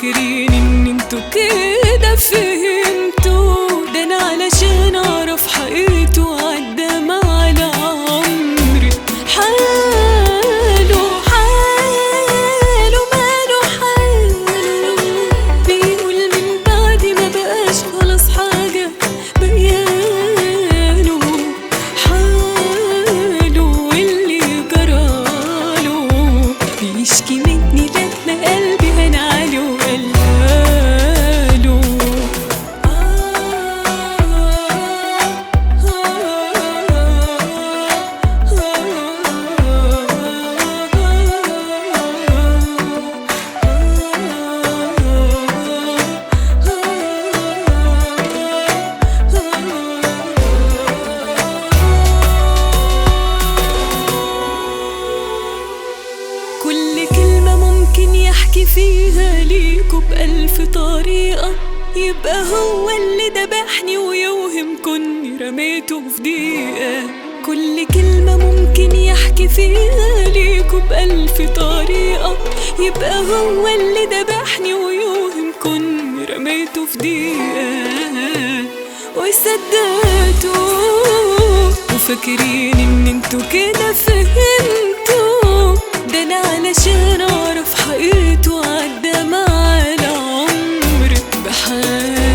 وفاكرين ان انتوا كده فهمتوا ده انا علشان اعرف حقيقته عدى مع العمر حاله حاله ماله حاله بيقول من بعد ما بقاش خلاص حاجة بقياله حاله اللي جراله بيشكي مني لما قلبي هنعله وقلاله كل كلمة ممكن يحكي فيها ليكوا بألف طريقة يبقى هو اللي دبحني ويوهم كني رميته في دقيقة كل كلمة ممكن يحكي فيها ليكوا بألف طريقة يبقى هو اللي دبحني ويوهم كني رميته في دقيقة وصدقتوا وفاكرين ان انتوا كده فهمتوا ده انا علشان اعرف حقيقته عدى مع العمر بحال